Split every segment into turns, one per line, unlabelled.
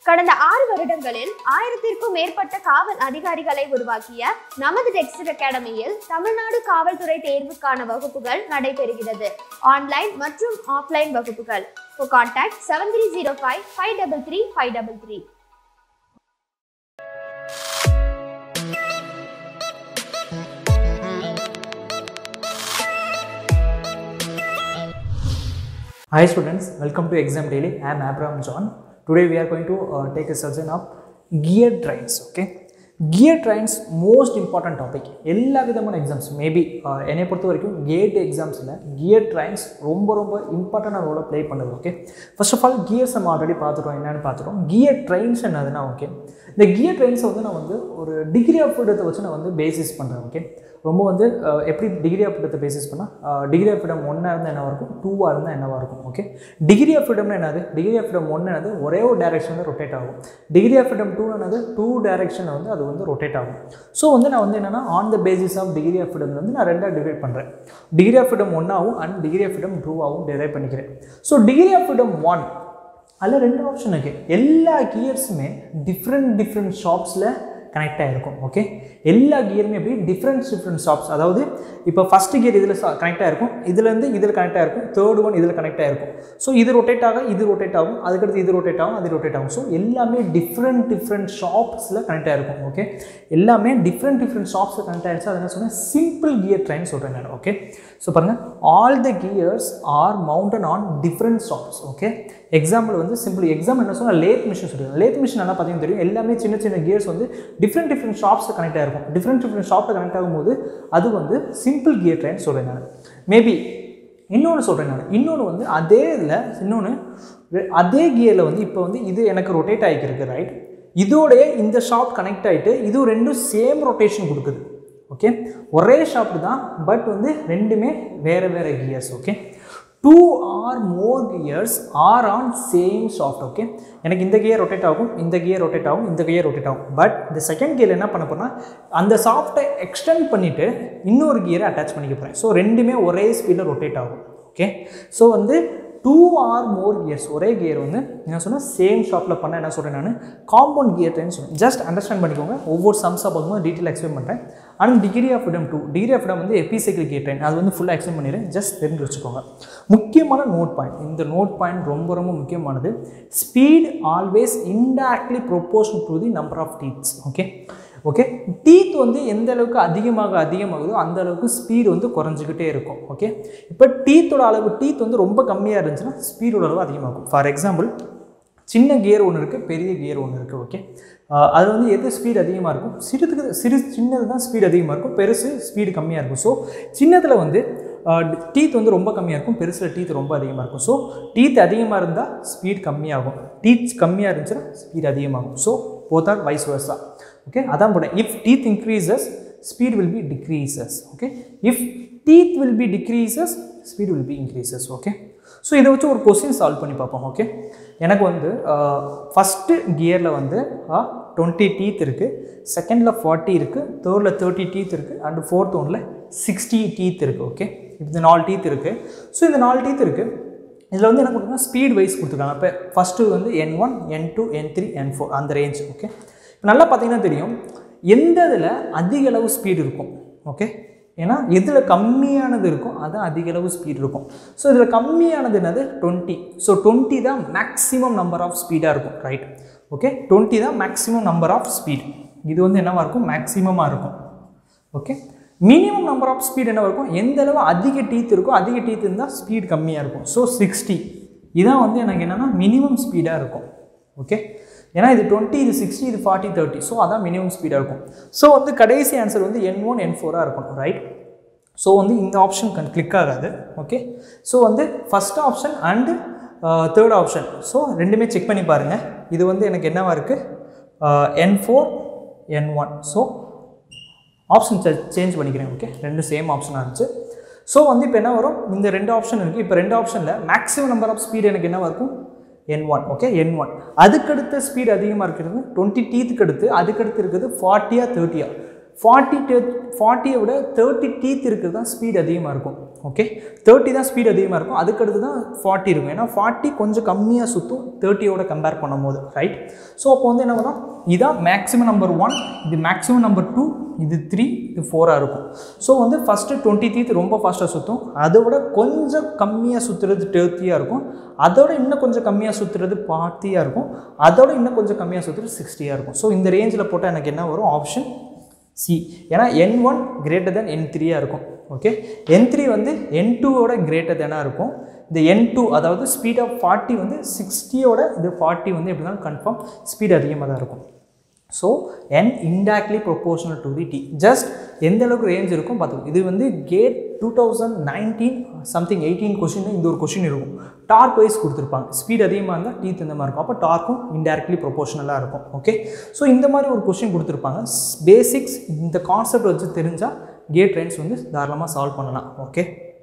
கடந்த ஆறு வருடங்களில் ஆயிரத்திற்கும் மேற்பட்ட காவல் அதிகாரிகளை உருவாக்கிய நமது டெக்ஸ்ட் அகாடமியில் தமிழ்நாடு காவல்துறை தேர்வுக்கான வகுப்புகள் நடைபெறுகிறது ஆன்லைன் மற்றும் ஆஃப்லைன் வகுப்புகள் contact seven three zero five five double three five double three
Hi students, welcome to Exam Daily. I am Abraham John. Today we are going to uh, take a session of gear trains. Okay, gear trains most important topic. எல்லா விதமான exams maybe என்னை பொறுத்த வரைக்கும் gate எக்ஸாம்ஸில் gear Reigns ரொம்ப ரொம்ப இம்பார்ட்டண்டான ரோலை play பண்ணுது okay first of all gears நம்ம ஆல்ரெடி பார்த்துட்டோம் என்னென்னு பார்த்துட்டோம் கியர் ட்ரெயின்ஸ் என்னதுன்னா ஓகே இந்த கியர் ட்ரெயின்ஸை வந்து நான் வந்து ஒரு டிகிரி ஆஃப் ஃப்ரீடத்தை வச்சு நான் வந்து பேசிஸ் பண்ணுறேன் ஓகே ரொம்ப வந்து அஹ், எப்படி டிகிரி ஆஃப் ஃப்ரீடத்தை பேசிஸ் பண்ணால் டிகிரி ஆஃப் ஃப்ரீடம் ஒன்னாக இருந்தால் என்னவாக இருக்கும் டூவாக இருந்தால் என்னவாக இருக்கும் ஓகே டிகிரி ஆஃப் ஃப்ரீடம்னா என்னது டிகிரி ஆஃப் ஃப்ரீடம் ஒன்று என்னது ஒரே ஒரு டேரெக்ஷனில் ரொட்டேட் ஆகும் டிகிரி ஆஃப் ஃப்ரீடம் டூ என்னது டூ டேரெக்ஷனில் வந்து அது வந்து ரொட்டேட் ஆகும் ஸோ வந்து நான் வந்து என்னென்னா on the basis of degree of freedom வந்து நான் ரெண்டாக டிவைட் பண்ணுறேன் டிகிரி ஆஃப் ஃப்ரீடம் ஒன்னாகவும் அண்ட் டிகிரி ஆஃப் ஃப்ரீடம் டூவாகவும் டிரைவ் பண்ணிக்கிறேன் so degree of freedom one அதில் ரெண்டு ஆப்ஷன் இருக்குது எல்லா கியர்ஸுமே டிஃப்ரெண்ட் டிஃப்ரெண்ட் ஷாப்ஸில் கனெக்ட் ஆகிருக்கும் ஓகே எல்லா கியருமே எப்படி டிஃப்ரெண்ட் டிஃப்ரெண்ட் ஷாப்ஸ் அதாவது இப்போ ஃபஸ்ட்டு கியர் இதில் கனெக்ட் ஆகிருக்கும் இதுலேருந்து இதில் கனெக்ட் ஆகிருக்கும் தேர்ட் ஒன் இதில் கனெக்ட் ஆகிருக்கும் ஸோ இது ரொட்டேட் ஆக இது ரொட்டேட் ஆகும் அதுக்கடுத்து இது ரொட்டேட் ஆகும் அது ரொட்டேட் ஆகும் ஸோ எல்லாமே டிஃப்ரெண்ட் டிஃப்ரெண்ட் ஷாப்ஸில் கனெக்ட் ஆகிருக்கும் ஓகே எல்லாமே டிஃப்ரெண்ட் டிஃப்ரெண்ட் ஷாப்ஸில் கனெக்ட் ஆகிடுச்சு அது என்ன சொன்னேன் சிம்பிள் கியர் ட்ரெயின் சொல்கிறேன் நான் ஓகே ஸோ பாருங்கள் all the gears are mounted on different shafts okay example வந்து சிம்பிள் எக்ஸாம் என்ன சொன்னால் லேத் மிஷின் சொல்லுவாங்க லேத் மிஷின் நல்லா பார்த்தீங்கன்னா தெரியும் எல்லாமே சின்ன சின்ன கியர்ஸ் வந்து டிஃப்ரெண்ட் டிஃப்ரெண்ட் ஷாப்ஸில் கனெக்ட் ஆகிருக்கும் டிஃப்ரெண்ட் டிஃப்ரெண்ட் ஷாப்பில் கனெக்ட் ஆகும்போது அது வந்து சிம்பிள் கியர் ட்ரெயின் சொல்கிறேன் நான் மேபி இன்னொன்று சொல்கிறேன் நான் இன்னொன்று வந்து அதே இதில் இன்னொன்று அதே கியரில் வந்து இப்போ வந்து இது எனக்கு ரொட்டேட் ஆகிக்கிருக்கு ரைட் இதோடைய இந்த ஷாப் கனெக்ட் ஆகிட்டு இது ரெண்டும் சேம் ரொட்டேஷன் கொடுக்குது ஓகே ஒரே ஷாப் தான் பட் வந்து ரெண்டுமே வேறு வேறு gears okay two or more gears are on same shaft okay எனக்கு இந்த கியர் ரொட்டேட் ஆகும் இந்த கியர் ரொட்டேட் ஆகும் இந்த கியர் ரொட்டேட் ஆகும் பட் இந்த செகண்ட் கியர் என்ன பண்ண போனால் அந்த சாஃப்ட்டை எக்ஸ்டெண்ட் பண்ணிவிட்டு இன்னொரு கியரை அட்டாச் பண்ணிக்க போகிறேன் ஸோ ரெண்டுமே ஒரே ஸ்பீடில் ரொட்டேட் ஆகும் ஓகே ஸோ வந்து டூ ஆர் மோர் கியர்ஸ் ஒரே கியர் வந்து என்ன சொன்னால் சேம் ஷாப்பில் பண்ண என்ன சொல்கிறேன் நான் காம்பவுண்ட் கியர் ட்ரெயின் சொல்லுவேன் ஜஸ்ட் அண்டர்ஸ்டாண்ட் பண்ணிக்கோங்க ஒவ்வொரு சம்ஸாக பார்க்கும்போது டீட்டெயில் எக்ஸ்பிளைன் பண்ணுறேன் and degree of freedom two degree of freedom வந்து எபிசைக்கிள் கியர் ட்ரெயின் அது வந்து ஃபுல்லாக எக்ஸ்பிளைன் பண்ணிடுறேன் ஜஸ்ட் தெரிஞ்சு வச்சுக்கோங்க முக்கியமான நோட் பாயிண்ட் இந்த நோட் பாயிண்ட் ரொம்ப ரொம்ப முக்கியமானது speed always indirectly proportion to the number of teeths okay okay teeth வந்து எந்த அளவுக்கு அதிகமாக அதிகமாகுதோ அந்த அளவுக்கு ஸ்பீடு வந்து குறைஞ்சிக்கிட்டே இருக்கும் ஓகே இப்போ டீத்தோட அளவு டீத் வந்து ரொம்ப கம்மியாக இருந்துச்சுன்னா ஸ்பீடோட அளவு அதிகமாகும் ஃபார் எக்ஸாம்பிள் சின்ன கியர் ஒன்று இருக்குது பெரிய கியர் ஒன்று இருக்குது ஓகே அது வந்து எது ஸ்பீடு அதிகமாக இருக்கும் சிறுதுக்கு சிறு சின்னது தான் ஸ்பீடு அதிகமாக இருக்கும் பெருசு ஸ்பீடு கம்மியாக இருக்கும் ஸோ சின்னதில் வந்து டீத் வந்து ரொம்ப கம்மியாக இருக்கும் பெருசில் டீத் ரொம்ப அதிகமாக இருக்கும் ஸோ டீத் அதிகமாக இருந்தால் ஸ்பீட் கம்மியாகும் டீத் கம்மியாக இருந்துச்சுன்னா ஸ்பீட் அதிகமாகும் so both are vice versa okay அதான் போட்டேன் if teeth increases speed will be decreases okay if teeth will be decreases speed will be increases okay so இதை வச்சு ஒரு கொஸ்டின் சால்வ் பண்ணி பார்ப்போம் ஓகே எனக்கு வந்து ஃபஸ்ட்டு கியரில் வந்து டுவெண்ட்டி டீத் இருக்குது செகண்டில் ஃபார்ட்டி இருக்குது தேர்டில் தேர்ட்டி டீத் இருக்குது அண்டு ஃபோர்த் ஒனில் சிக்ஸ்டி டீத் இருக்குது ஓகே இந்த நாலு டீத் இருக்குது ஸோ இந்த நாலு டீத் இருக்குது இதில் வந்து என்ன கொடுத்துருக்காங்க ஸ்பீட் வைஸ் கொடுத்துருக்காங்க இப்போ ஃபஸ்ட்டு வந்து N one N two N three N four அந்த ரேஞ்ச் ஓகே இப்போ நல்லா பார்த்தீங்கன்னா தெரியும் எந்த இதில் அதிக அளவு ஸ்பீடு இருக்கும் ஓகே ஏன்னா எதில் கம்மியானது இருக்கும் அது அதிக அளவு ஸ்பீட் இருக்கும் ஸோ இதில் கம்மியானது என்னது டுவெண்ட்டி ஸோ டுவெண்ட்டி தான் மேக்ஸிமம் நம்பர் ஆஃப் ஸ்பீடாக இருக்கும் ரைட் ஓகே டுவெண்ட்டி தான் மேக்ஸிமம் நம்பர் ஆஃப் ஸ்பீட் இது வந்து என்னவாக இருக்கும் மேக்ஸிமமாக இருக்கும் okay minimum number of speed என்ன இருக்கும் எந்த அளவு அதிக டீத் இருக்கோ அதிக டீத் இருந்தால் ஸ்பீட் கம்மியாக இருக்கும் ஸோ சிக்ஸ்டி இதான் வந்து எனக்கு என்னென்னா மினிமம் ஸ்பீடாக இருக்கும் ஓகே ஏன்னா இது டுவெண்ட்டி இது சிக்ஸ்டி இது ஃபார்ட்டி தேர்ட்டி ஸோ அதான் மினிமம் ஸ்பீடாக இருக்கும் ஸோ வந்து கடைசி ஆன்சர் வந்து என் ஒன் என் ஃபோராக இருக்கணும் ரைட் ஸோ வந்து இந்த ஆப்ஷன் கன் கிளிக் ஆகாது ஓகே ஸோ வந்து first option and third option so ரெண்டுமே செக் பண்ணி பாருங்கள் இது வந்து எனக்கு என்னவா இருக்குது N four N one so option change பண்ணிக்கிறேன் ஓகே ரெண்டு சேம் ஆப்ஷனாக இருந்துச்சு ஸோ வந்து இப்போ என்ன வரும் இந்த ரெண்டு ஆப்ஷன் இருக்குது இப்போ ரெண்டு ஆப்ஷனில் மேக்ஸிமம் நம்பர் ஆஃப் ஸ்பீட் எனக்கு என்னவா இருக்கும் N one okay N one அதுக்கடுத்த ஸ்பீட் அதிகமாக இருக்கிறது டுவெண்ட்டி டீத்துக்கு அடுத்து அதுக்கடுத்து இருக்குது ஃபார்ட்டியா தேர்ட்டியா ஃபார்ட்டி ஃபார்ட்டியை விட தேர்ட்டி டீத் இருக்கிறது தான் ஸ்பீட் அதிகமாக இருக்கும் ஓகே தேர்ட்டி தான் ஸ்பீட் அதிகமாக இருக்கும் அதுக்கடுத்து தான் ஃபார்ட்டி இருக்கும் ஏன்னா ஃபார்ட்டி கொஞ்சம் கம்மியாக சுற்றும் தேர்ட்டியோட கம்பேர் பண்ணும்போது ரைட் ஸோ அப்போ வந்து என்ன பண்ணோம் இதான் மேக்ஸிமம் நம்பர் ஒன் இது மேக்ஸிமம் நம்பர் டூ இது த்ரீ இது ஃபோராக இருக்கும் ஸோ வந்து ஃபஸ்ட்டு டுவெண்ட்டி டீத் ரொம்ப ஃபாஸ்ட்டாக சுற்றும் அதை விட கொஞ்சம் கம்மியாக சுற்றுறது தேர்ட்டியாக இருக்கும் அதோட இன்னும் கொஞ்சம் கம்மியாக சுற்றுறது ஃபார்ட்டியாக இருக்கும் அதோட இன்னும் கொஞ்சம் கம்மியாக சுற்றுறது சிக்ஸ்டியாக இருக்கும் ஸோ இந்த ரேஞ்சில் போட்டால் எனக்கு என்ன வரும் ஆப்ஷன் சி ஏன்னா என் ஒன் கிரேட்டர் தென் என் த்ரீயாக இருக்கும் ஓகே என் த்ரீ வந்து என் டூவோட கிரேட்டர் தெனாக இருக்கும் இந்த என் டூ அதாவது ஸ்பீட் ஆஃப் ஃபார்ட்டி வந்து சிக்ஸ்டியோட இது ஃபார்ட்டி வந்து எப்படி தான் கன்ஃபார்ம் ஸ்பீட் அதிகமாக தான் இருக்கும் so n indirectly proportional to the T just எந்த அளவுக்கு ரேஞ்ச் இருக்கும் பார்த்துக்கோ இது வந்து GATE two thousand nineteen something eighteen question இந்த ஒரு கொஷின் இருக்கும் டார்க் வைஸ் கொடுத்துருப்பாங்க ஸ்பீட் அதிகமாக இருந்தால் டீத் இந்த மாதிரி இருக்கும் அப்போ டார்க்கும் இன்டேரக்ட்லி ப்ரொபோஷனலாக இருக்கும் ஓகே ஸோ இந்த மாதிரி ஒரு கொஷின் கொடுத்துருப்பாங்க பேசிக்ஸ் இந்த கான்செப்ட் வச்சு தெரிஞ்சால் கேட் ட்ரெயின்ஸ் வந்து தாராளமாக சால்வ் பண்ணலாம் ஓகே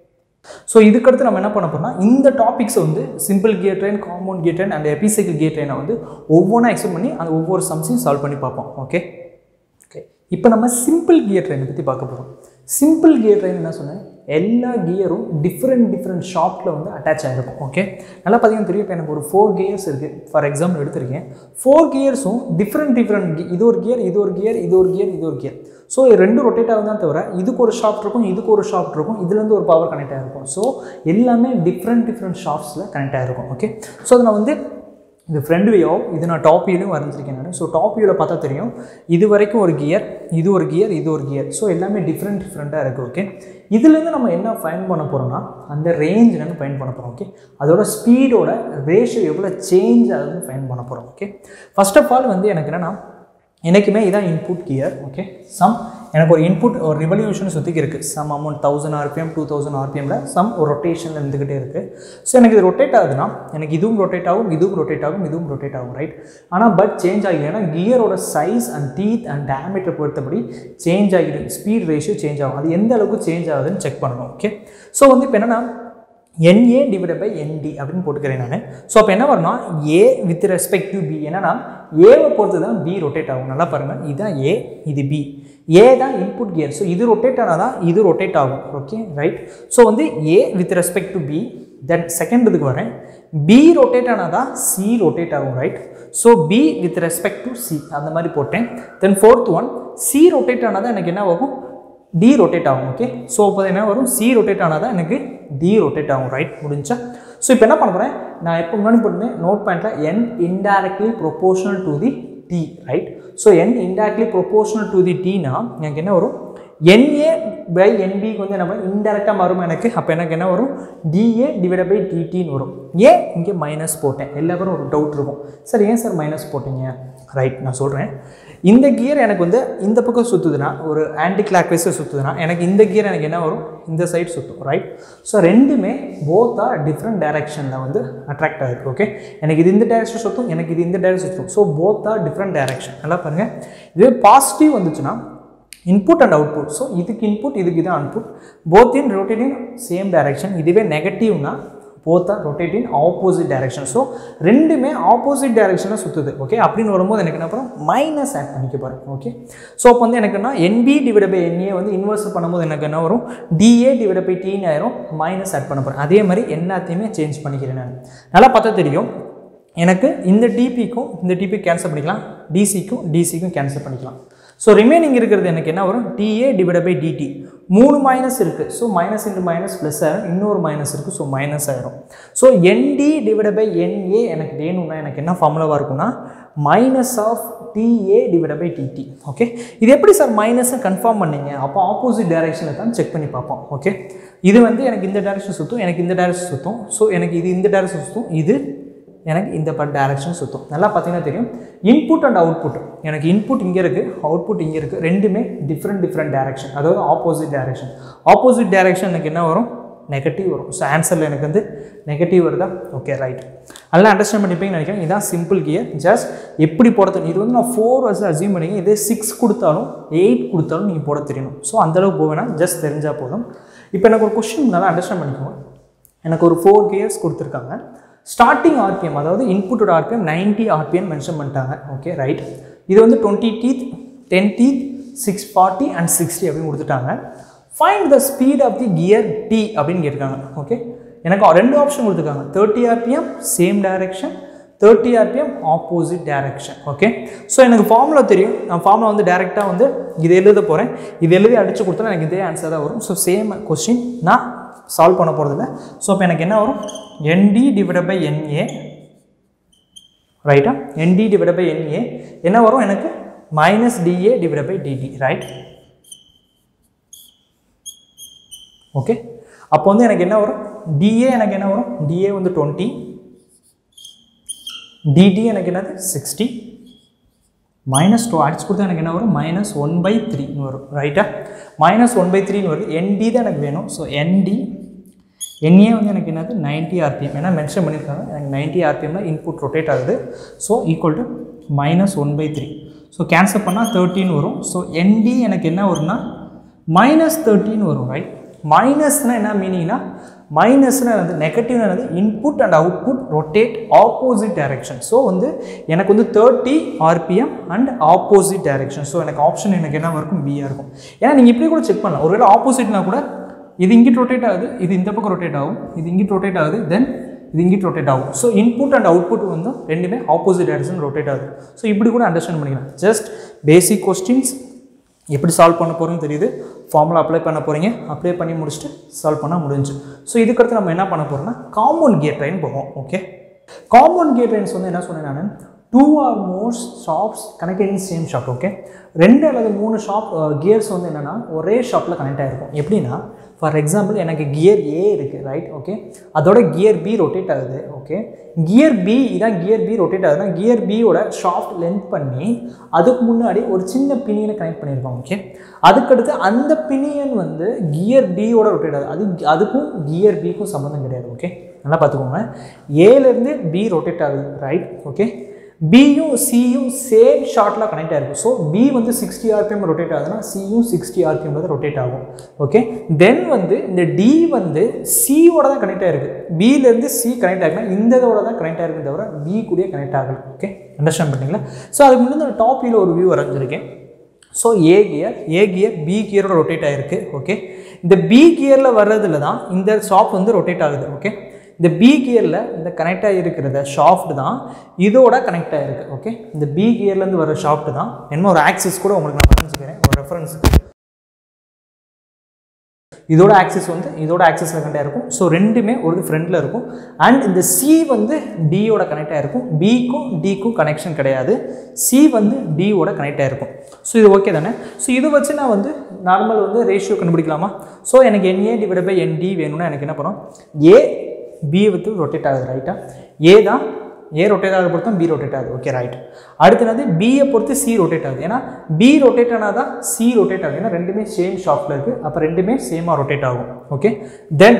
ஸோ இதுக்கடுத்து நம்ம என்ன பண்ண போறோம்னா இந்த டாபிக்ஸை வந்து simple gear train compound gear train and epicycle gear ட்ரெயினை வந்து ஒவ்வொன்றா எக்ஸ்பிளைன் பண்ணி அந்த ஒவ்வொரு சம்ஸையும் சால்வ் பண்ணி பார்ப்போம் ஓகே ஓகே இப்போ நம்ம சிம்பிள் கியர் ட்ரெயினை பற்றி பார்க்க போகிறோம் சிம்பிள் கியர் ட்ரெயின் என்ன சொன்னேன் எல்லா கியரும் டிஃப்ரெண்ட் டிஃப்ரெண்ட் ஷாப்பில் வந்து அட்டாச் ஆகிருக்கும் ஓகே நல்லா பார்த்தீங்கன்னா தெரியும் இப்போ எனக்கு ஒரு ஃபோர் கியர்ஸ் இருக்குது ஃபார் எக்ஸாம்பிள் எடுத்திருக்கேன் ஃபோர் கியர்ஸும் டிஃப்ரெண்ட் டிஃப்ரெண்ட் இது ஒரு கியர் இது ஒரு கியர் இது ஒரு கியர் இது ஒரு கியர் ஸோ ரெண்டு ரொட்டேட் ஆகும் தான் தவிர இதுக்கு ஒரு ஷாஃப்ட் இருக்கும் இதுக்கு ஒரு ஷாஃப்ட் இருக்கும் இதுலேருந்து ஒரு பவர் கனெக்ட் ஆகிருக்கும் ஸோ எல்லாமே டிஃப்ரெண்ட் டிஃப்ரெண்ட் ஷாஃப்ட்ஸில் கனெக்ட் ஆகிருக்கும் ஓகே ஸோ அதை நான் வந்து இது ஃப்ரண்ட் வியூ இது நான் டாப் வியூலையும் வரைஞ்சிருக்கேன் நான் ஸோ டாப் வியூவில் பார்த்தா தெரியும் இது வரைக்கும் ஒரு கியர் இது ஒரு கியர் இது ஒரு கியர் ஸோ எல்லாமே டிஃப்ரெண்ட் டிஃப்ரெண்ட்டாக இருக்குது ஓகே இதுலேருந்து நம்ம என்ன ஃபைன் பண்ண போகிறோம்னா அந்த ரேஞ்ச் என்னென்னு ஃபைன் பண்ண போகிறோம் ஓகே அதோட ஸ்பீடோட ரேஷியோ எவ்வளோ சேஞ்ச் ஆகுதுன்னு ஃபைன் பண்ண போகிறோம் ஓகே ஃபர்ஸ்ட் ஆஃப் ஆல் வந்து எனக்கு என்னென்னா எனக்குமே இதான் இன்புட் கியர் ஓகே சம் எனக்கு ஒரு இன்புட் ஒரு ரிவல்யூஷன் சுற்றிக்கு இருக்குது some amount thousand RPM two thousand ஆர்பிஎம்ல சம் ஒரு ரொட்டேஷனில் இருந்துக்கிட்டே இருக்குது ஸோ எனக்கு இது ரொட்டேட் ஆகுதுன்னா எனக்கு இதுவும் ரொட்டேட் ஆகும் இதுவும் ரொட்டேட் ஆகும் இதுவும் ரொட்டேட் ஆகும் ரைட் ஆனால் பட் சேஞ்ச் ஆகி ஏன்னா கியரோட சைஸ் அண்ட் டீத் அண்ட் டேமேட்டை பொறுத்தபடி சேஞ்ச் ஆகிடும் ஸ்பீட் ரேஷியோ சேஞ்ச் ஆகும் அது எந்த அளவுக்கு சேஞ்ச் ஆகுதுன்னு செக் பண்ணணும் ஓகே ஸோ வந்து இப்போ என்னென்னா என்ஏ டிவைட் பை என்டி அப்படின்னு போட்டுக்கிறேன் நான் ஸோ அப்போ என்ன வரும்னா A with respect to B என்னன்னா ஏவை பொறுத்து தான் பி ரொட்டேட் ஆகும் நல்லா பாருங்கள் இதுதான் ஏ இது பி ஏ தான் இன்புட் கியர் ஸோ இது ரொட்டேட் ஆனால் தான் இது ரொட்டேட் ஆகும் ஓகே ரைட் ஸோ வந்து A with respect to B then second இதுக்கு வரேன் பி ரொட்டேட் ஆனால் தான் சி ரொட்டேட் ஆகும் right so B with respect to C அந்த மாதிரி போட்டேன் then fourth one C rotate ஆனால் தான் எனக்கு என்ன ஆகும் டி ரொட்டேட் ஆகும் ஓகே ஸோ இப்போ என்ன வரும் சி ரொட்டேட் ஆனால் தான் எனக்கு டி ரொட்டேட் ஆகும் ரைட் முடிஞ்சா ஸோ இப்போ என்ன பண்ண போகிறேன் நான் எப்போ முன்னாடி போட்டுனேன் நோட் பாயிண்டில் N indirectly proportional to the T right so N indirectly proportional to the டீனா எனக்கு என்ன வரும் என்ஏ பை என்பிக்கு வந்து என்ன பண்ணும் இன்டெரக்டாக வரும் எனக்கு அப்போ எனக்கு என்ன வரும் டிஏ டிவைட் பை டிடின்னு வரும் ஏன் இங்கே மைனஸ் போட்டேன் எல்லாருக்கும் ஒரு டவுட் இருக்கும் சார் ஏன் சார் மைனஸ் போட்டீங்க ரைட் நான் சொல்கிறேன் இந்த கியர் எனக்கு வந்து இந்த பக்கம் சுற்றுதுன்னா ஒரு ஆன்டி கிளாக் வைஸில் சுற்றுதுன்னா எனக்கு இந்த கியர் எனக்கு என்ன வரும் இந்த சைடு சுற்றும் ரைட் ஸோ ரெண்டுமே போத் ஆர் டிஃப்ரெண்ட் டைரக்ஷனில் வந்து அட்ராக்ட் ஆகிருக்கு ஓகே எனக்கு இது இந்த டைரக்ஷன் சுற்றும் எனக்கு இது இந்த டைரக்ஷன் சுற்றும் so both are different direction நல்லா பாருங்கள் இதுவே பாசிட்டிவ் வந்துச்சுன்னா இன்புட் அண்ட் அவுட்புட் ஸோ இதுக்கு இன்புட் இதுக்கு இது output both in rotating same direction இதுவே நெகட்டிவ்னா both are rotate in opposite direction so ரெண்டுமே ஆப்போசிட் டைரக்ஷனில் சுற்றுது ஓகே அப்படின்னு வரும்போது எனக்கு என்ன பண்ணும் மைனஸ் ஆட் பண்ணிக்க போகிறேன் ஓகே ஸோ அப்போ வந்து எனக்கு என்ன என்பி டிவைட் பை என்ஏ வந்து இன்வெர்ஸ் பண்ணும்போது எனக்கு என்ன வரும் டிஏ டிவைட் பை டின்னு ஆயிரும் மைனஸ் ஆட் பண்ண போகிறேன் அதே மாதிரி எல்லாத்தையுமே சேஞ்ச் பண்ணிக்கிறேன் நான் நல்லா பார்த்தா தெரியும் எனக்கு இந்த டிபிக்கும் இந்த டிபி கேன்சல் பண்ணிக்கலாம் டிசிக்கும் டிசிக்கும் கேன்சல் பண்ணிக்கலாம் ஸோ ரிமைனிங் இருக்கிறது எனக்கு என்ன வரும் டிஏ டிவைட் பை டிடி மூணு மைனஸ் இருக்குது so minus into minus plus ஆயிரும் இன்னொரு மைனஸ் இருக்குது ஸோ மைனஸ் ஆயிரும் so ND divide by NA எனக்கு வேணும்னா எனக்கு என்ன ஃபார்முலாவாக இருக்கும்னா minus of TA divide by TD okay இது எப்படி சார் மைனஸை கன்ஃபார்ம் பண்ணீங்க அப்போ ஆப்போசிட் டைரக்ஷனில் தான் செக் பண்ணி பார்ப்போம் ஓகே இது வந்து எனக்கு இந்த டைரக்ஷன் சுற்றும் எனக்கு இந்த டைரக்ஷன் சுற்றும் ஸோ எனக்கு இது இந்த டைரக்ஷன் சுற்றும் இது எனக்கு இந்த ப டைரக்ஷன் சுற்றும் நல்லா பார்த்தீங்கன்னா தெரியும் இன்புட் அண்ட் அவுட்புட் எனக்கு இன்புட் இங்கே இருக்குது அவுட்புட் இங்கே இருக்குது ரெண்டுமே டிஃப்ரெண்ட் டிஃப்ரெண்ட் டைரக்ஷன் அதாவது ஆப்போசிட் டைரக்ஷன் ஆப்போசிட் டைரக்ஷன் எனக்கு என்ன வரும் நெகட்டிவ் வரும் ஸோ ஆன்சரில் எனக்கு வந்து நெகட்டிவ் வருதா ஓகே ரைட் நல்லா அண்டர்ஸ்டாண்ட் பண்ணிப்பீங்கன்னு நினைக்கிறேன் இதான் சிம்பிள் கியர் ஜஸ்ட் எப்படி போட தெரியும் இது வந்து நான் ஃபோர் வர்ஸ் அசியூம் பண்ணிங்க இதே சிக்ஸ் கொடுத்தாலும் எயிட் கொடுத்தாலும் நீங்கள் போட தெரியணும் ஸோ அந்தளவுக்கு போவேன்னா ஜஸ்ட் தெரிஞ்சால் போதும் இப்போ எனக்கு ஒரு கொஷின் நல்லா அண்டர்ஸ்டாண்ட் பண்ணிக்கோங்க எனக்கு ஒரு ஃபோர் கியர்ஸ் கொடுத்துருக்காங்க ஸ்டார்டிங் ஆர்பிஎம் அதாவது இன்புட்டோட ஆர்பிஎம் நைன்ட்டி ஆர்பிஎம் மென்ஷன் பண்ணிட்டாங்க ஓகே ரைட் இது வந்து twenty teeth ten teeth six forty and sixty அப்படின்னு கொடுத்துட்டாங்க find the speed of the gear D அப்படின்னு கேட்டிருக்காங்க ஓகே எனக்கு ரெண்டு ஆப்ஷன் கொடுத்துருக்காங்க thirty RPM same direction thirty RPM opposite direction okay so எனக்கு ஃபார்முலா தெரியும் நான் ஃபார்முலா வந்து டேரெக்டாக வந்து இது எழுத போகிறேன் இது எழுதி அடித்து கொடுத்தா எனக்கு இதே ஆன்சர் தான் வரும் ஸோ சேம் கொஸ்டின் நான் சால்வ் பண்ண போகிறதில்ல ஸோ இப்போ எனக்கு என்ன வரும் என்டி டிவைட் பை என்ஏ ரைட்டா என்டி டிவைட் பை என்ஏ என்ன வரும் எனக்கு minus TA divide by TD right okay அப்போ வந்து எனக்கு என்ன வரும் டிஏ எனக்கு என்ன வரும் டிஏ வந்து டுவெண்ட்டி டிடி எனக்கு என்னது சிக்ஸ்டி மைனஸ் டூ அடிச்சு கொடுத்தா எனக்கு என்ன வரும் மைனஸ் ஒன் பை த்ரீன்னு வரும் ரைட்டா மைனஸ் ஒன் பை த்ரீன்னு வருது என்டி தான் எனக்கு வேணும் ஸோ என்டி என்ஏ வந்து எனக்கு என்னது நைன்ட்டி ஆர்பிஎம் ஏன்னா மென்ஷன் பண்ணியிருக்காங்க எனக்கு நைன்ட்டி ஆர்பிஎம்ல இன்புட் ரொட்டேட் ஆகுது so equal to minus one by three so cancel பண்ணால் தேர்ட்டின் வரும் ஸோ என்டி எனக்கு என்ன வரும்னா மைனஸ் தேர்ட்டின் வரும் ரைட் மைனஸ்னால் என்ன மீனிங்னா மைனஸ்னால் வந்து நெகட்டிவ்னா என்னது input and output rotate opposite direction so வந்து எனக்கு வந்து thirty RPM and opposite direction so எனக்கு ஆப்ஷன் எனக்கு என்ன இருக்கும் பியாக இருக்கும் ஏன்னா நீங்கள் இப்படி கூட செக் பண்ணலாம் ஒருவேளை ஆப்போசிட்னா கூட இது இங்கிட்டு ரொட்டேட் ஆகுது இது இந்த பக்கம் ரொட்டேட் ஆகும் இது இங்கிட்டு ரொட்டேட் ஆகுது தென் இது இங்கிட்டு ரொட்டேட் ஆகும் ஸோ இன்புட் அண்ட் அவுட்புட் வந்து ரெண்டுமே ஆப்போசிட் டைரக்ஷன் ரொட்டேட் ஆகுது ஸோ இப்படி கூட அண்டர்ஸ்டாண்ட் பண்ணிக்கலாம் ஜஸ்ட் பேசிக் கொஸ்டின்ஸ் எப்படி சால்வ் பண்ண போகிறோம்னு தெரியுது ஃபார்முலா அப்ளை பண்ண போகிறீங்க அப்ளை பண்ணி முடிச்சுட்டு சால்வ் பண்ண முடிஞ்சு ஸோ இதுக்கடுத்து நம்ம என்ன பண்ண போகிறோம்னா காம்பவுண்ட் கியர் ட்ரெயின் போவோம் ஓகே காம்பவுண்ட் கியர் ட்ரெயின்ஸ் வந்து என்ன சொன்னேன் நான் two or more shafts connected in same shaft okay ரெண்டு அல்லது மூணு ஷாப் கியர்ஸ் வந்து என்னென்னா ஒரே ஷாப்பில் கனெக்ட் ஆகிருக்கும் எப்படின்னா ஃபார் எக்ஸாம்பிள் எனக்கு கியர் ஏ இருக்குது ரைட் ஓகே அதோட கியர் பி ரொட்டேட் ஆகுது ஓகே கியர் பி இதான் கியர் பி ரொட்டேட் ஆகுதுன்னா கியர் பியோட ஷாஃப்ட் லென்த் பண்ணி அதுக்கு முன்னாடி ஒரு சின்ன பினியனை கனெக்ட் பண்ணியிருக்கோம் ஓகே அதுக்கடுத்து அந்த பினியன் வந்து கியர் டியோட ரொட்டேட் ஆகுது அது அதுக்கும் கியர் பிக்கும் சம்மந்தம் கிடையாது ஓகே நல்லா பார்த்துக்கோங்க ஏலேருந்து பி ரொட்டேட் ஆகுது ரைட் ஓகே பியும் சியும் சேம் ஷார்ட்டில் கனெக்ட் ஆகிருக்கும் ஸோ பி வந்து சிக்ஸ்டி ஆர்பிஎம் ரொட்டேட் ஆகுதுன்னா சியும் சிக்ஸ்டி ஆர்பிஎம் வந்து ரொட்டேட் ஆகும் ஓகே தென் வந்து இந்த டி வந்து சியோட தான் கனெக்ட் ஆகிருக்கு பியிலேருந்து சி கனெக்ட் ஆகுனா இந்த இதோட தான் கனெக்ட் ஆகிருக்கு தவிர பி கூடயே கனெக்ட் ஆகலை ஓகே அண்டர்ஸ்டாண்ட் பண்ணீங்களா ஸோ அதுக்கு முன்னாடி நான் டாப் வியூவில் ஒரு வியூ வரைஞ்சிருக்கேன் so A gear A gear B கியரோட ரொட்டேட் ஆகிருக்கு ஓகே இந்த பி கியரில் வர்றதுல தான் இந்த ஷாப் வந்து ரொட்டேட் ஆகுது ஓகே இந்த பி கியரில் இந்த கனெக்ட் ஆகிருக்கிறத ஷாஃப்ட் தான் இதோட கனெக்ட் ஆகிருக்கு ஓகே இந்த பி கியர்லேருந்து வர ஷாஃப்ட் தான் என்ன ஒரு ஆக்சிஸ் கூட உங்களுக்கு நான் புரிஞ்சுக்கிறேன் ஒரு ரெஃபரன்ஸுக்கு இதோட ஆக்சிஸ் வந்து இதோட ஆக்சிஸில் கனெக்ட் ஆகிருக்கும் ஸோ ரெண்டுமே ஒரு ஃப்ரண்டில் இருக்கும் அண்ட் இந்த சி வந்து டியோட கனெக்ட் ஆகிருக்கும் பிக்கும் டிக்கும் கனெக்ஷன் கிடையாது சி வந்து டியோட கனெக்ட் ஆகிருக்கும் ஸோ இது ஓகே தானே ஸோ இது வச்சு நான் வந்து நார்மல் வந்து ரேஷியோ கண்டுபிடிக்கலாமா ஸோ எனக்கு என்ஏ டிவைட் பை என்டி வேணும்னா எனக்கு என்ன பண்ணும் ஏ பி வித்து ரொட்டேட் ஆகுது ரைட்டா ஏ தான் ஏ ரொட்டேட் ஆகுது பொறுத்தும் பி ரொட்டேட் ஆகுது ஓகே ரைட் அடுத்து என்னது பியை பொறுத்து சி ரொட்டேட் ஆகுது ஏன்னா பி ரொட்டேட் ஆனால் தான் சி ரொட்டேட் ஆகுது ஏன்னா ரெண்டுமே சேம் ஷாப்பில் இருக்குது அப்போ ரெண்டுமே சேமாக ரொட்டேட் ஆகும் ஓகே தென்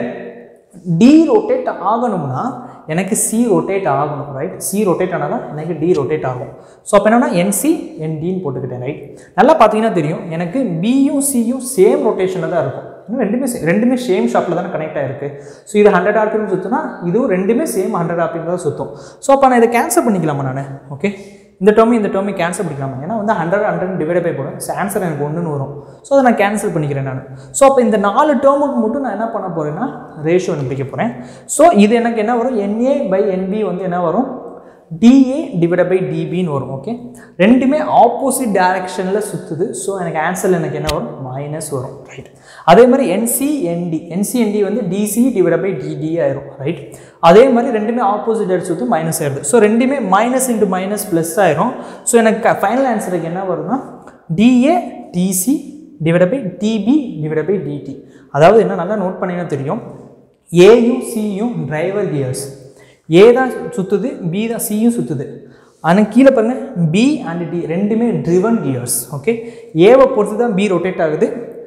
டி ரொட்டேட் ஆகணும்னா எனக்கு சி ரொட்டேட் ஆகணும் ரைட் சி ரொட்டேட் ஆனால் தான் எனக்கு டி ரொட்டேட் ஆகும் ஸோ அப்போ என்னன்னா என்சி என்டின்னு போட்டுக்கிட்டேன் ரைட் நல்லா பார்த்தீங்கன்னா தெரியும் எனக்கு பியும் சியும் சேம் ரொட்டேஷனில் தான் இருக்கும் இன்னும் ரெண்டுமே சே- ரெண்டுமே சேம் ஷாப்பில் தானே கனெக்ட் ஆயிருக்கு ஸோ இது ஹண்ட்ரட் ஆர்பிஎம் சுற்றுனா இதுவும் ரெண்டுமே சேம் ஹண்ட்ரட் ஆர்பிஎம் தான் சுற்றும் ஸோ அப்போ நான் இதை கேன்சல் பண்ணிக்கலாமா நான் ஓகே இந்த டேர்ம் இந்த டேர்மை கேன்சல் பண்ணிக்கலாமா ஏன்னா வந்து ஹண்ட்ரட் ஹண்ட்ரட் டிவைட் பை போடும் ஸோ ஆன்சர் எனக்கு ஒன்றுன்னு வரும் ஸோ அதை நான் கேன்சல் பண்ணிக்கிறேன் நான் ஸோ அப்போ இந்த நாலு டேர்முக்கு மட்டும் நான் என்ன பண்ண போகிறேன்னா ரேஷியோ கண்டுபிடிக்க போகிறேன் ஸோ இது எனக்கு என்ன வரும் என்ஏ பை என்பி வந்து என்ன வரும் டிஏ டிவைட் பை டிபின்னு வரும் ஓகே ரெண்டுமே ஆப்போசிட் டைரக்ஷனில் சுற்றுது ஸோ எனக்கு ஆன்சரில் எனக்கு என்ன வரும் மைனஸ் வரும் ரைட் அதே மாதிரி என்சிஎன்டி என்சிஎன்டி வந்து டிசி டிவைட் பை டிடி ஆயிரும் ரைட் அதே மாதிரி ரெண்டுமே ஆப்போசிட் டைரக்ஷன் சுற்று மைனஸ் ஆயிடுது ஸோ ரெண்டுமே மைனஸ் இன்ட்டு மைனஸ் ப்ளஸ் ஆயிரும் ஸோ எனக்கு ஃபைனல் ஆன்சருக்கு என்ன வரும்னா TA TC divide by TB divide by TD அதாவது என்ன நல்லா நோட் பண்ணீங்கன்னா தெரியும் ஏயும் சியும் டிரைவர் கியர்ஸ் ஏ தான் சுற்றுது பி தான் சியும் சுற்றுது ஆனால் கீழே பாருங்க பி அண்ட் டி ரெண்டுமே ட்ரிவன் கியர்ஸ் ஓகே ஏவை பொறுத்து தான் பி ரொட்டேட் ஆகுது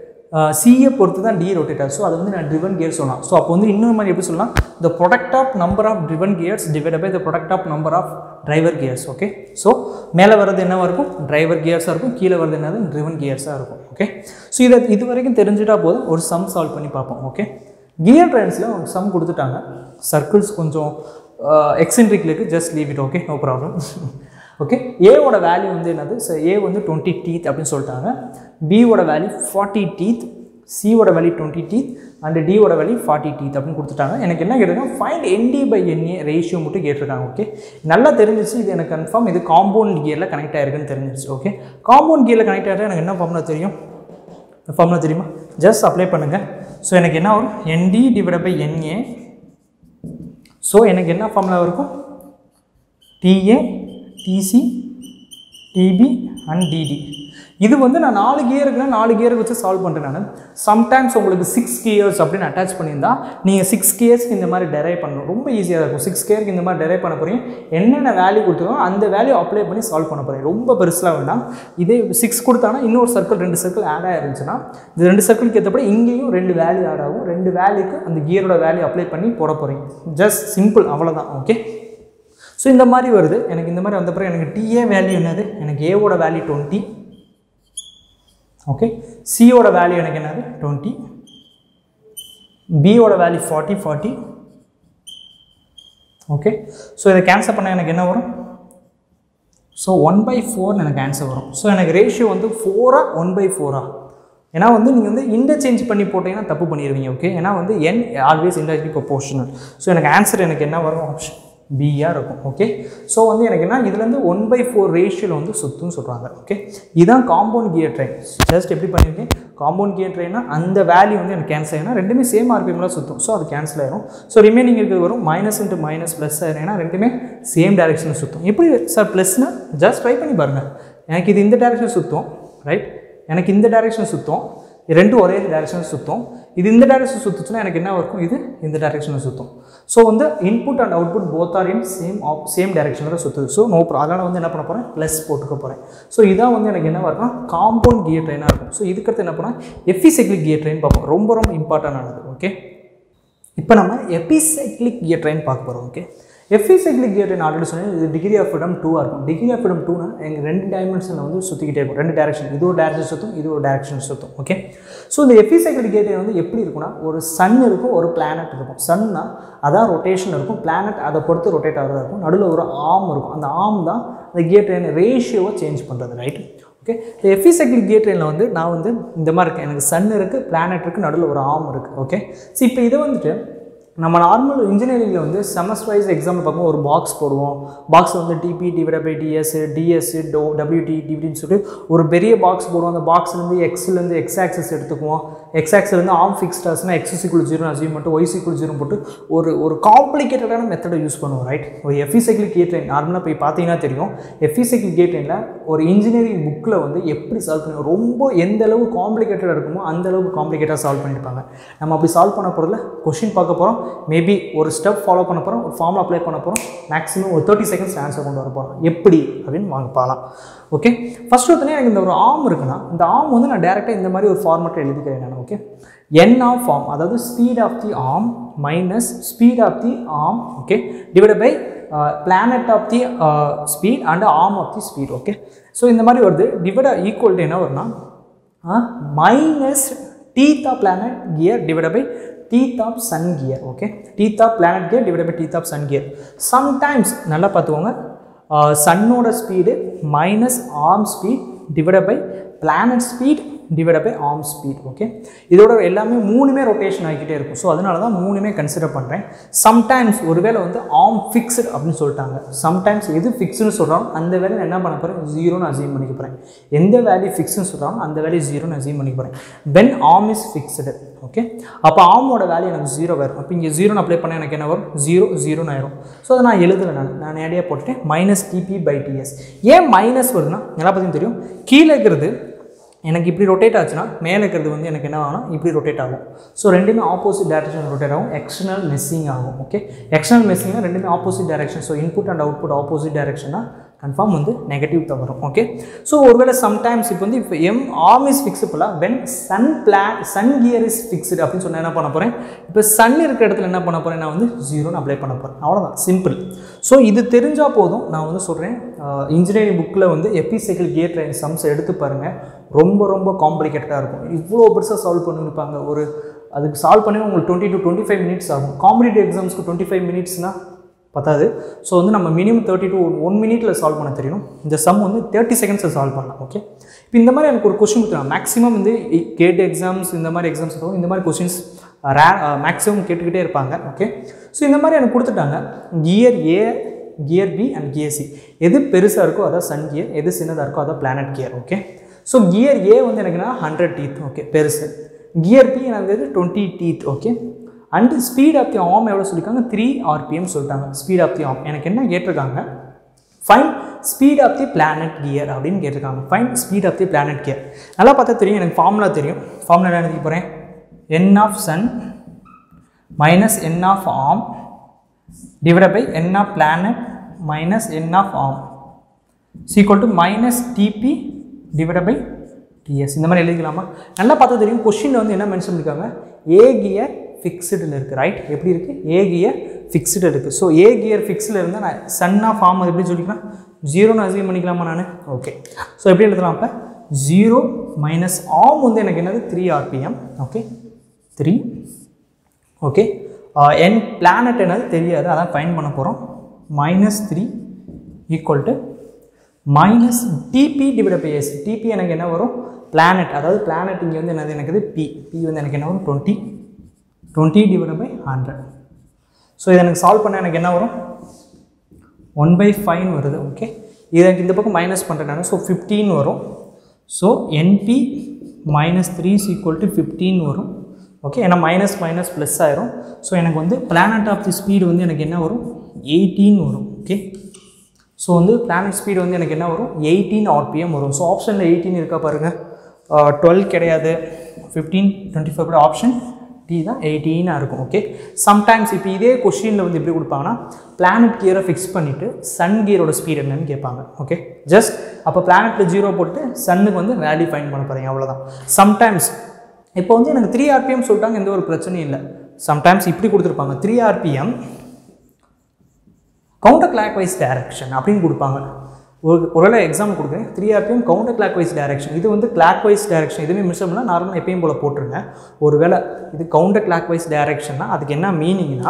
சியை பொறுத்து தான் டி ரொட்டேட் ஆகுது ஸோ அது வந்து நான் ட்ரிவன் கியர் சொல்லலாம் ஸோ அப்போ வந்து இன்னொரு மாதிரி எப்படி சொல்லலாம் the product of number of driven gears divide by the product of number of driver gears okay so மேலே வர்றது என்னவா இருக்கும் டிரைவர் கியர்ஸாக இருக்கும் கீழே வர்றது என்னது ட்ரிவன் கியர்ஸாக இருக்கும் ஓகே ஸோ இதை இது வரைக்கும் தெரிஞ்சுட்டா போதும் ஒரு சம் சால்வ் பண்ணி பார்ப்போம் ஓகே கியர் ட்ரெயின்ஸில் ஒரு சம் கொடுத்துட்டாங்க சர்க்கிள்ஸ் கொஞ்சம் எக்ஸென்ட்ரிக் இருக்குது just leave it okay no problem okay ஏவோட வேல்யூ வந்து என்னது ஸோ ஏ வந்து டுவெண்ட்டி டீத் அப்படின்னு சொல்லிட்டாங்க பியோட வேல்யூ ஃபார்ட்டி டீத் சியோட வேல்யூ டுவெண்ட்டி டீத் அண்ட் டியோட வேல்யூ ஃபார்ட்டி டீத் அப்படின்னு கொடுத்துட்டாங்க எனக்கு என்ன கேட்டிருக்காங்க find ND by NA ratio மட்டும் கேட்டிருக்காங்க ஓகே நல்லா தெரிஞ்சிச்சு இது எனக்கு கன்ஃபார்ம் இது காம்பவுண்ட் கியரில் கனெக்ட் ஆயிருக்குன்னு தெரிஞ்சிச்சு ஓகே காம்பவுண்ட் கியரில் கனெக்ட் ஆகிட்டா எனக்கு என்ன ஃபார்முலா தெரியும் ஃபார்முலா தெரியுமா ஜஸ்ட் அப்ளை பண்ணுங்கள் ஸோ எனக்கு என்ன வரும் ND divide by NA so எனக்கு என்ன ஃபார்முலா இருக்கும் TA TC TB and TD இது வந்து நான் நாலு கியருக்குனா நாலு கியருக்கு வச்சு சால்வ் பண்ணுறேன் நான் சம்டைம்ஸ் உங்களுக்கு சிக்ஸ் கியர்ஸ் அப்படின்னு அட்டாச் பண்ணியிருந்தா நீங்கள் சிக்ஸ் கியர்ஸ்க்கு இந்த மாதிரி டெரைவ் பண்ணணும் ரொம்ப ஈஸியாக இருக்கும் சிக்ஸ் கியருக்கு இந்த மாதிரி டெரைவ் பண்ண போகிறீங்க என்னென்ன வேல்யூ கொடுத்துருக்கோம் அந்த வேல்யூ அப்ளை பண்ணி சால்வ் பண்ண போகிறீங்க ரொம்ப பெருசாக வேண்டாம் இதே சிக்ஸ் கொடுத்தானா இன்னொரு சர்க்கிள் ரெண்டு சர்க்கிள் ஆட் ஆயிருந்துச்சுன்னா இது ரெண்டு சர்க்கிளுக்கு ஏற்றப்படி இங்கேயும் ரெண்டு வேல்யூ ஆட் ஆகும் ரெண்டு வேல்யூக்கு அந்த கியரோட வேல்யூ அப்ளை பண்ணி போட போகிறீங்க ஜஸ்ட் சிம்பிள் அவ்வளோதான் ஓகே ஸோ இந்த மாதிரி வருது எனக்கு இந்த மாதிரி வந்த பிறகு எனக்கு டிஏ வேல்யூ என்னது எனக்கு ஏவோட வேல்யூ டுவெண்ட்டி ஓகே சியோட வேல்யூ எனக்கு என்னது டுவெண்ட்டி பியோட value forty forty okay so இதை கேன்சல் பண்ண எனக்கு என்ன வரும் ஸோ ஒன் பை ஃபோர்னு எனக்கு ஆன்சர் வரும் ஸோ எனக்கு ரேஷியோ வந்து ஃபோரா ஒன் பை ஃபோரா ஏன்னா வந்து நீங்கள் வந்து இன்டர்சேஞ்ச் பண்ணி போட்டிங்கன்னா தப்பு பண்ணிடுவீங்க ஓகே ஏன்னா வந்து என் ஆல்வேஸ் இன்டர்ஜி ப்ரொபோர்ஷனல் ஸோ எனக்கு ஆன்சர் எனக்கு என்ன வரும் ஆப்ஷன் பியாக இருக்கும் ஓகே ஸோ வந்து எனக்கு என்ன இதுலேருந்து ஒன் பை ஃபோர் ரேஷியோவில் வந்து சுற்றுன்னு சொல்கிறாங்க ஓகே இதுதான் காம்பவுண்ட் கியர் ட்ரெயின் ஜஸ்ட் எப்படி பண்ணியிருக்கேன் காம்பவுண்ட் கியர் ட்ரெயின்னா அந்த வேல்யூ வந்து எனக்கு கேன்சல் ஆகினா ரெண்டுமே சேம் ஆர்பிஎம்ல சுற்றும் ஸோ அது கேன்சல் ஆயிரும் ஸோ ரிமைனிங் இருக்கிறது வரும் மைனஸ் இன்ட்டு மைனஸ் ப்ளஸ் ஆயிரும் ஏன்னா ரெண்டுமே சேம் டேரெக்ஷனில் சுற்றும் எப்படி சார் ப்ளஸ்னா ஜஸ்ட் ட்ரை பண்ணி பாருங்கள் எனக்கு இது இந்த டேரெக்ஷன் சுற்றும் ரைட் எனக்கு இந்த டேரெக்ஷன் சுற்றும் ரெண்டும் ஒரே டேரெக்ஷனில் சுற்றும் இது இந்த டேரெக்ஷன் சுற்றுச்சுன்னா எனக்கு என்ன இருக்கும் இது இந்த டேரெக்ஷனில் சுற்றும் ஸோ வந்து input and output both are in same of same டேரெக்ஷனில் தான் சுற்றுது ஸோ நோ அதனால் வந்து என்ன பண்ண போகிறேன் ப்ளஸ் போட்டுக்க போகிறேன் ஸோ இதான் வந்து எனக்கு என்ன இருக்கும்னா காம்பவுண்ட் கியர் ட்ரெயினாக இருக்கும் ஸோ இதுக்கடுத்து என்ன பண்ணால் எஃபிசைக்ளிக் கியர் ட்ரெயின் பார்ப்போம் ரொம்ப ரொம்ப இம்பார்ட்டண்டானது ஓகே இப்போ நம்ம எபிசைக்ளிக் கியர் ட்ரெயின் பார்க்க போகிறோம் okay epicyclic gear train already சொன்னேன் இது டிகிரி ஆஃப் ஃப்ரீடம் டூவாக இருக்கும் டிகிரி ஆஃப் ஃப்ரீடம் டூனா எங்கள் ரெண்டு டைமென்ஷனில் வந்து சுற்றிக்கிட்டே இருக்கும் ரெண்டு டேரக்ஷன் இது ஒரு டேரக்ஷன் சுற்றும் இது ஒரு டேரக்ஷன் சுற்றும் ஓகே ஸோ இந்த எஃபிசைக்ளிக் கியர் ட்ரெயின் வந்து எப்படி இருக்கும்னா ஒரு சன் இருக்கும் ஒரு பிளானட் இருக்கும் சன்னா அதான் ரொட்டேஷன் இருக்கும் பிளானட் அதை பொறுத்து ரொட்டேட் ஆகிறதா இருக்கும் நடுவில் ஒரு ஆம் இருக்கும் அந்த ஆம் தான் அந்த கியர் ட்ரெயின் ரேஷியோவை சேஞ்ச் பண்ணுறது ரைட் ஓகே இந்த எஃபிசைக்கிள் கியர் ட்ரெயினில் வந்து நான் வந்து இந்த மாதிரி இருக்கேன் எனக்கு சன் இருக்குது பிளானட் இருக்குது நடுவில் ஒரு ஆம் இருக்குது ஓகே ஸோ இப்போ இதை வந்துட்டு நம்ம நார்மல் இன்ஜினியரிங்கில் வந்து செமஸ்டர் வைஸ் எக்ஸாம்பிள் பார்க்கும்போது ஒரு பாக்ஸ் போடுவோம் பாக்ஸ் வந்து TB divide by TS TS டோ டபிள்யூடி டிவிடின்னு சொல்லிட்டு ஒரு பெரிய பாக்ஸ் போடுவோம் அந்த பாக்ஸ்லேருந்து எக்ஸ்லேருந்து எக்ஸ் ஆக்சஸ் எடுத்துக்குவோம் எக்ஸ் ஆக்ஸ்லேருந்து ஆம் ஃபிக்ஸ்டாஸ்னா எக்ஸ் சிக்குள் ஜீரோ அசியூம் மட்டும் ஒய் சிக்குள் ஜீரோ போட்டு ஒரு ஒரு காம்ப்ளிகேட்டடான மெத்தடை யூஸ் பண்ணுவோம் ரைட் ஒரு எஃபிசைக்கிள் கேட் ட்ரெயின் நார்மலாக போய் பார்த்தீங்கன்னா தெரியும் எஃபிசைக்கிள் கேட் ட்ரெயினில் ஒரு இன்ஜினியரிங் புக்கில் வந்து எப்படி சால்வ் பண்ணி ரொம்ப எந்த அளவு காம்ப்ளிகேட்டடாக இருக்குமோ அந்த அளவுக்கு காம்ப்ளிகேட்டாக சால்வ் பண்ணியிருப்பாங்க நம்ம அப்படி சால்வ் பண்ண போகிறதுல கொஷின் பார்க்க போகிறோம் மேபி ஒரு ஸ்டெப் ஃபாலோ பண்ண போகிறோம் ஒரு ஃபார்ம் அப்ளை பண்ண போகிறோம் மேக்ஸிமம் ஒரு தேர்ட்டி செகண்ட்ஸ் ஆன்சர் கொண்டு வர போகிறோம் எப்படி அப்படின்னு வாங்க பார்க்கலாம் ஓகே ஃபஸ்ட் ஒருத்தனே எனக்கு இந்த ஒரு ஆம் இருக்குன்னா இந்த ஆம் வந்து நான் டேரெக்டாக இந்த மாதிரி ஒரு ஃபார்மெட்டில் எழுதிக்கிறேன் நான் ஓகே என் ஆஃப் ஃபார்ம் அதாவது speed of the arm minus speed of the arm okay divide by planet of the speed and arm of the speed okay so இந்த மாதிரி வருது டிவைட் ஈக்குவல் டு என்ன வரும்னா minus teeth of planet gear divide by teeth of sun gear okay teeth of planet gear divide by teeth of sun gear sometimes நல்லா பார்த்துக்கோங்க சன்னோட speed minus arm speed divide by planet speed divide by arm speed okay இதோட எல்லாமே மூணுமே rotation ஆகிக்கிட்டே இருக்கும் so அதனால தான் மூணுமே கன்சிடர் பண்ணுறேன் சம்டைம்ஸ் ஒருவேளை வந்து ஆர்ம் ஃபிக்ஸ்டு அப்படின்னு சொல்லிட்டாங்க சம்டைம்ஸ் எது ஃபிக்ஸ்னு சொல்கிறாங்க அந்த வேலையை நான் என்ன பண்ண போகிறேன் ஜீரோன்னு அசீம் பண்ணிக்க போகிறேன் எந்த வேல்யூ ஃபிக்ஸ்னு சொல்கிறாங்க அந்த வேல்யூ ஜீரோன்னு அசீம் பண்ணிக்க போகிறேன் when arm is fixed okay அப்போ ஆர்மோட வேல்யூ எனக்கு ஜீரோ வரும் அப்போ இங்கே ஜீரோன்னு அப்ளை பண்ண எனக்கு என்ன வரும் ஜீரோ ஜீரோன்னு ஆயிரும் ஸோ அதை நான் எழுதலை நான் நான் நேரடியாக போட்டுட்டேன் மைனஸ் டிபி பை டிஎஸ் ஏன் மைனஸ் வருதுன்னா நல்லா பார்த்தீங்கன்னா தெரியும் கீழே இருக்கிறது எனக்கு இப்படி ரொட்டேட் ஆச்சுன்னா மேலே இருக்கிறது வந்து எனக்கு என்ன ஆகும்னா இப்படி ரொட்டேட் ஆகும் ஸோ ரெண்டுமே ஆப்போசிட் டேரக்ஷன் ரொட்டேட் ஆகும் எக்ஸ்டர்னல் மிஸ்ஸிங் ஆகும் ஓகே எக்ஸ்டர்னல் மிஸ்ஸிங்னா ரெண்டுமே opposite direction so input and output opposite டேரக்ஷன்னா கன்ஃபார்ம் வந்து நெகட்டிவ் தான் வரும் ஓகே ஸோ ஒருவேளை சம்டைம்ஸ் இப்போ வந்து இப்போ எம் ஆர்ம் இஸ் ஃபிக்ஸபிளாக when sun plan sun gear is fixed அப்படின்னு சொன்னால் என்ன பண்ண போகிறேன் இப்போ சன் இருக்கிற இடத்துல என்ன பண்ண போகிறேன் நான் வந்து ஜீரோன்னு அப்ளை பண்ண போகிறேன் அவ்வளோதான் சிம்பிள் ஸோ இது தெரிஞ்சால் போதும் நான் வந்து சொல்கிறேன் இன்ஜினியரிங் புக்கில் வந்து எபிசைக்கிள் கியர் ட்ரெயின் சம்ஸ் எடுத்து பாருங்கள் ரொம்ப ரொம்ப காம்ப்ளிகேட்டடாக இருக்கும் இவ்வளோ பெருசாக சால்வ் பண்ணியிருப்பாங்க ஒரு அதுக்கு சால்வ் பண்ணி உங்களுக்கு twenty to twenty five minutes ஆகும் காம்படிட்டிவ் எக்ஸாம்ஸ்க்கு டுவெண்ட்டி ஃபைவ் மினிட்ஸ்னால் பத்தாது ஸோ வந்து நம்ம மினிமம் தேர்ட்டி டு ஒன் மினிட்ல சால்வ் பண்ண தெரியணும் இந்த சம் வந்து தேர்ட்டி செகண்ட்ஸில் சால்வ் பண்ணலாம் ஓகே இப்போ இந்த மாதிரி எனக்கு ஒரு கொஸ்டின் கொடுத்துருவாங்க மேக்ஸிமம் வந்து கேட் எக்ஸாம்ஸ் இந்த மாதிரி எக்ஸாம்ஸ் இருக்கும் இந்த மாதிரி கொஸ்டின்ஸ் ரே மேக்ஸிமம் கேட்டுக்கிட்டே இருப்பாங்க ஓகே ஸோ இந்த மாதிரி எனக்கு கொடுத்துட்டாங்க gear A gear B and gear C எது பெருசாக இருக்கோ அதான் சன் கியர் எது சின்னதாக இருக்கோ அதான் planet gear okay so gear A வந்து எனக்குன்னா ஹண்ட்ரட் டீத் ஓகே பெருசு கியர் பி எனக்கு twenty teeth okay and speed of the arm எவ்வளோ சொல்லியிருக்காங்க த்ரீ ஆர்பிஎம் சொல்லிட்டாங்க ஸ்பீட் ஆஃப் தி ஆம் எனக்கு என்ன கேட்டிருக்காங்க find speed of the planet gear அப்படின்னு கேட்டிருக்காங்க find speed of the planet gear நல்லா பார்த்தா தெரியும் எனக்கு ஃபார்முலா தெரியும் ஃபார்முலா என்ன எழுதி போகிறேன் N of sun minus N of arm divided by n of planet minus n of arm is equal to minus tp divided by ts இந்த மாதிரி எழுதிக்கலாமா நல்லா பார்த்தா தெரியும் கொஷினில் வந்து என்ன மென்ஷன் பண்ணிருக்காங்க ஏ கியர் ஃபிக்ஸ்டில் இருக்குது ரைட் எப்படி இருக்குது ஏ கியர் ஃபிக்ஸ்டு இருக்குது ஸோ ஏ கியர் ஃபிக்ஸில் இருந்தால் நான் சன் ஆஃப் ஆம் அது எப்படி சொல்லிக்கலாம் ஜீரோன்னு அசியூம் பண்ணிக்கலாமா நான் ஓகே ஸோ எப்படி எழுதலாம் அப்போ ஜீரோ மைனஸ் ஆம் வந்து எனக்கு என்னது three RPM okay three okay N planet என்னது தெரியாது அதான் ஃபைன் பண்ண போகிறோம் minus three equal to minus TB divide by S TB எனக்கு என்ன வரும் பிளானட் அதாவது பிளானட் இங்கே வந்து என்னது எனக்கு பி பி வந்து எனக்கு என்ன வரும் twenty twenty divide by hundred so இதை எனக்கு சால்வ் பண்ண எனக்கு என்ன வரும் ஒன் பை ஃபைன் வருது ஓகே இதை இந்த பக்கம் மைனஸ் பண்ணுறேன் நான் ஸோ ஃபிஃப்டீன் வரும் so NB minus three is equal to fifteen வரும் ஓகே ஏன்னா மைனஸ் மைனஸ் ப்ளஸ் ஆயிரும் ஸோ எனக்கு வந்து பிளானட் ஆஃப் தி ஸ்பீடு வந்து எனக்கு என்ன வரும் எயிட்டீன் வரும் ஓகே ஸோ வந்து பிளானட் ஸ்பீடு வந்து எனக்கு என்ன வரும் எயிட்டீன் ஆர்பிஎம் வரும் ஸோ ஆப்ஷனில் எயிட்டீன் இருக்கா பாருங்கள் டுவெல் கிடையாது ஃபிஃப்டீன் டுவெண்ட்டி ஃபைவ் கூட ஆப்ஷன் டி தான் எயிட்டீனாக இருக்கும் ஓகே சம்டைம்ஸ் இப்போ இதே கொஷினில் வந்து எப்படி கொடுப்பாங்கன்னா பிளானட் கியரை ஃபிக்ஸ் பண்ணிவிட்டு சன் கியரோட ஸ்பீட் என்னன்னு கேட்பாங்க ஓகே ஜஸ்ட் அப்போ பிளானட்டில் ஜீரோ போட்டு சன்னுக்கு வந்து வேல்யூ ஃபைன் பண்ண போகிறீங்க அவ்வளோதான் சம்டைம்ஸ் இப்போ வந்து எனக்கு த்ரீ ஆர்பிஎம் சொல்லிட்டாங்க எந்த ஒரு பிரச்சனையும் இல்லை சம்டைம்ஸ் இப்படி கொடுத்துருப்பாங்க three RPM counter clockwise direction அப்படின்னு கொடுப்பாங்க ஒரு ஒருவேளை எக்ஸாம் கொடுக்குறேன் three RPM counter clockwise direction இது வந்து கிளாக் வைஸ் டைரக்ஷன் எதுவுமே மிஸ் பண்ணலாம் நார்மலாக எப்பயும் போல் போட்டுருங்க ஒருவேளை இது கவுண்டர் கிளாக் வைஸ் டைரக்ஷன்னா அதுக்கு என்ன மீனிங்னா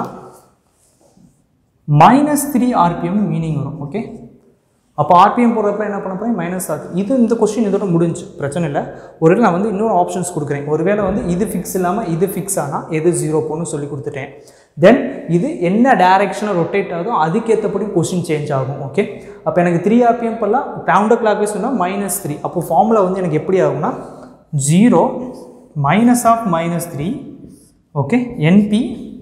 மைனஸ் த்ரீ ஆர்பிஎம் மீனிங் வரும் ஓகே அப்போ ஆர்பிஎம் போடுறப்ப என்ன பண்ண போகிறேன் மைனஸ் ஆகுது இது இந்த கொஸ்டின் இதோட முடிஞ்சு பிரச்சனை இல்லை ஒருவேளை நான் வந்து இன்னொரு ஆப்ஷன்ஸ் கொடுக்குறேன் ஒருவேளை வந்து இது ஃபிக்ஸ் இல்லாமல் இது ஃபிக்ஸ் ஆனால் எது ஜீரோ போன்னு சொல்லி கொடுத்துட்டேன் தென் இது என்ன டைரக்ஷனில் ரொட்டேட் ஆகுதோ அதுக்கேற்றபடி கொஸ்டின் சேஞ்ச் ஆகும் ஓகே அப்போ எனக்கு த்ரீ ஆர்பிஎம் பண்ணலாம் கவுண்டர் கிளாக் வைஸ் சொன்னால் மைனஸ் த்ரீ அப்போ ஃபார்முலா வந்து எனக்கு எப்படி ஆகும்னா zero minus of minus three okay NB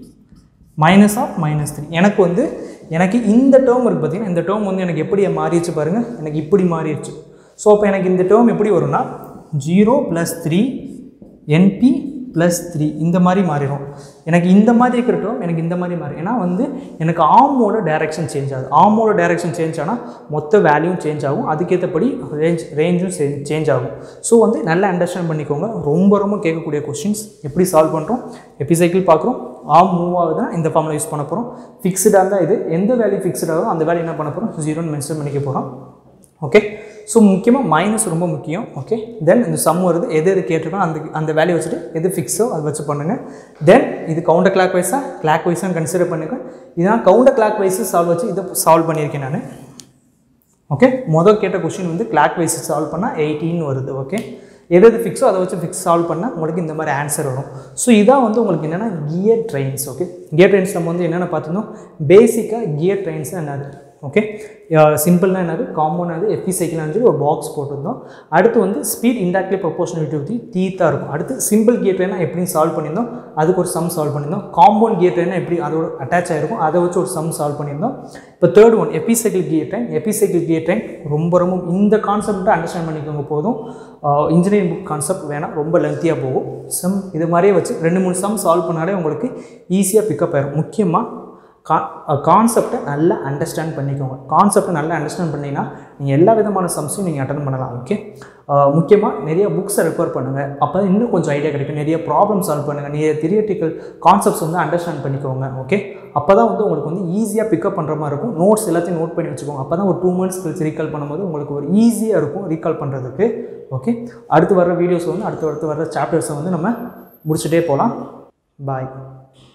minus of minus three எனக்கு வந்து எனக்கு இந்த டேர்ம் இருக்குது பார்த்தீங்கன்னா இந்த டேர்ம் வந்து எனக்கு எப்படி மாறிடுச்சு பாருங்கள் எனக்கு இப்படி மாறிடுச்சு ஸோ அப்போ எனக்கு இந்த டேர்ம் எப்படி வரும்னா zero plus three NB plus three இந்த மாதிரி மாறிடும் எனக்கு இந்த மாதிரி இருக்கிற டேர்ம் எனக்கு இந்த மாதிரி மாறி ஏன்னா வந்து எனக்கு ஆமோட டைரக்ஷன் சேஞ்ச் ஆகுது ஆமோட டைரக்ஷன் சேஞ்ச் ஆனால் மொத்த வேல்யூவும் சேஞ்ச் ஆகும் அதுக்கேற்றபடி ரேஞ்ச் ரேஞ்சும் சேஞ்ச் ஆகும் ஸோ வந்து நல்லா அண்டர்ஸ்டாண்ட் பண்ணிக்கோங்க ரொம்ப ரொம்ப கேட்கக்கூடிய கொஸ்டின்ஸ் எப்படி சால்வ் பண்ணுறோம் எப்படி சைக்கிள் பார்க்குறோம் ஆம் மூவ் ஆகுதுன்னா இந்த ஃபார்மில் யூஸ் பண்ண போகிறோம் ஃபிக்ஸ்டாக இருந்தால் இது எந்த வேல்யூ ஃபிக்ஸ்ட் ஆகும் அந்த வேல்யூ என்ன பண்ண போகிறோம் ஜீரோன்னு மென்ஷன் பண்ணிக்க போகிறோம் ஓகே ஸோ முக்கியமாக மைனஸ் ரொம்ப முக்கியம் ஓகே தென் இந்த சம் வருது எது எது கேட்டிருக்கோம் அந்த அந்த வேல்யூ வச்சுட்டு எது ஃபிக்ஸோ அதை வச்சு பண்ணுங்கள் தென் இது கவுண்டர் கிளாக் வைஸாக கிளாக் வைஸாக கன்சிடர் பண்ணுங்க இதனால் கவுண்டர் கிளாக் வைஸு சால்வ் வச்சு இதை சால்வ் பண்ணியிருக்கேன் நான் ஓகே மொதல் கேட்ட கொஷின் வந்து கிளாக் வைஸ் சால்வ் பண்ணால் எயிட்டீன் வருது ஓகே எது எது ஃபிக்ஸோ அதை வச்சு ஃபிக்ஸ் சால்வ் பண்ணால் உங்களுக்கு இந்த மாதிரி ஆன்சர் வரும் ஸோ இதான் வந்து உங்களுக்கு என்னென்னா gear trains okay gear trains நம்ம வந்து என்னென்ன பார்த்துருந்தோம் பேசிக்காக கியர் ட்ரெயின்ஸ் என்னது ஓகே சிம்பிள்னா என்னது காம்பவுண்ட் அது எஃபி சைக்கிள்னு சொல்லி ஒரு பாக்ஸ் போட்டிருந்தோம் அடுத்து வந்து ஸ்பீட் இன்டாக்ட்லி ப்ரொபோஷனலிட்டி வித் டீத்தாக இருக்கும் அடுத்து சிம்பிள் கியர் ட்ரெயினா எப்படின்னு சால்வ் பண்ணியிருந்தோம் அதுக்கு ஒரு சம் சால்வ் பண்ணியிருந்தோம் காம்பவுண்ட் கியர் ட்ரெயினா எப்படி அதோட அட்டாச் ஆகிருக்கும் அதை வச்சு ஒரு சம் சால்வ் பண்ணியிருந்தோம் இப்போ third one epicycle gear train epicycle gear train ரொம்ப ரொம்ப இந்த கான்செப்ட்டை அண்டர்ஸ்டாண்ட் பண்ணிக்கோங்க போதும் இன்ஜினியரிங் புக் கான்செப்ட் வேணாம் ரொம்ப லென்த்தியாக போகும் சம் இது மாதிரியே வச்சு ரெண்டு மூணு சம் சால்வ் பண்ணாலே உங்களுக்கு ஈஸியாக பிக்கப் ஆயிரும் முக்கியமாக கா கான்செப்டை நல்லா அண்டர்ஸ்டாண்ட் பண்ணிக்கோங்க கான்செப்டை நல்லா அண்டர்ஸ்டாண்ட் பண்ணிங்கன்னா நீங்கள் எல்லா விதமான சம்ஸையும் நீங்கள் அட்டன் பண்ணலாம் ஓகே முக்கியமாக நிறைய புக்ஸை ரெஃபர் பண்ணுங்கள் அப்போ இன்னும் கொஞ்சம் ஐடியா கிடைக்கும் நிறைய ப்ராப்ளம் சால்வ் பண்ணுங்கள் நிறைய தியரிட்டிக்கல் கான்செப்ட்ஸ் வந்து அண்டர்ஸ்டாண்ட் பண்ணிக்கோங்க ஓகே அப்போ தான் வந்து உங்களுக்கு வந்து ஈஸியாக பிக்கப் பண்ணுற மாதிரி இருக்கும் நோட்ஸ் எல்லாத்தையும் நோட் பண்ணி வச்சுக்கோங்க அப்போ தான் ஒரு டூ மந்த்ஸ் கழிச்சு ரீகால் பண்ணும்போது உங்களுக்கு ஒரு ஈஸியாக இருக்கும் ரீகால் பண்ணுறதுக்கு ஓகே அடுத்து வர வீடியோஸ் வந்து அடுத்து அடுத்து வர சாப்டர்ஸை வந்து நம்ம முடிச்சுட்டே போகலாம் பாய்